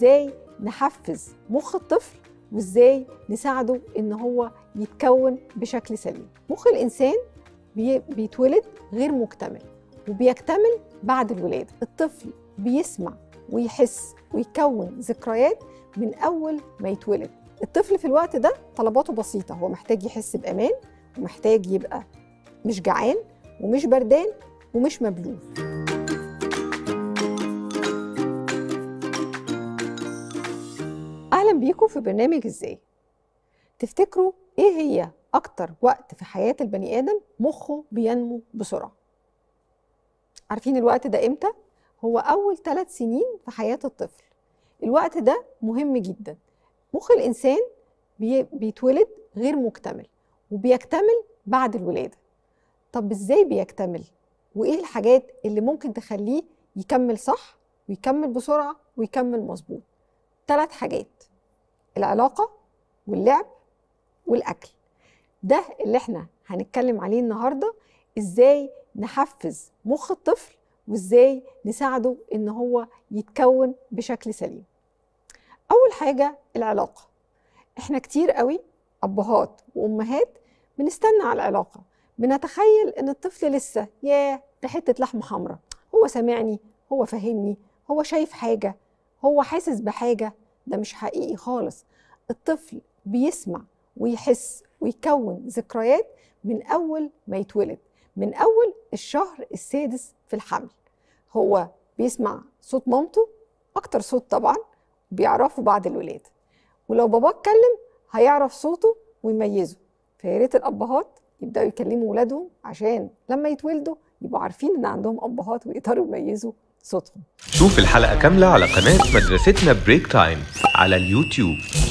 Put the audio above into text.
ازاي نحفز مخ الطفل وازاي نساعده ان هو يتكون بشكل سليم مخ الانسان بي- بيتولد غير مكتمل وبيكتمل بعد الولاده الطفل بيسمع ويحس ويكون ذكريات من اول ما يتولد الطفل في الوقت ده طلباته بسيطه هو محتاج يحس بامان ومحتاج يبقى مش جعان ومش بردان ومش مبلول اهلا بيكم في برنامج ازاي تفتكروا ايه هي اكتر وقت في حياه البني ادم مخه بينمو بسرعه عارفين الوقت ده امتى هو اول ثلاث سنين في حياه الطفل الوقت ده مهم جدا مخ الانسان بي- بيتولد غير مكتمل وبيكتمل بعد الولاده طب ازاي بيكتمل وايه الحاجات اللي ممكن تخليه يكمل صح ويكمل بسرعه ويكمل مظبوط ثلاث حاجات العلاقه واللعب والاكل ده اللي احنا هنتكلم عليه النهارده ازاي نحفز مخ الطفل وازاي نساعده ان هو يتكون بشكل سليم اول حاجه العلاقه احنا كتير قوي ابهات وامهات بنستنى على العلاقه بنتخيل ان الطفل لسه ياه ده حته لحمه حمراء هو سامعني هو فاهمني هو شايف حاجه هو حاسس بحاجه ده مش حقيقي خالص الطفل بيسمع ويحس ويكون ذكريات من اول ما يتولد من اول الشهر السادس في الحمل هو بيسمع صوت مامته اكتر صوت طبعا بيعرفه بعد الولاده ولو باباه اتكلم هيعرف صوته ويميزه فيا ريت الابهات يبداوا يكلموا ولادهم عشان لما يتولدوا يبقوا عارفين ان عندهم ابهات ويقدروا يميزوا صوتهم شوف الحلقة كاملة على قناة مدرستنا بريك تايم على اليوتيوب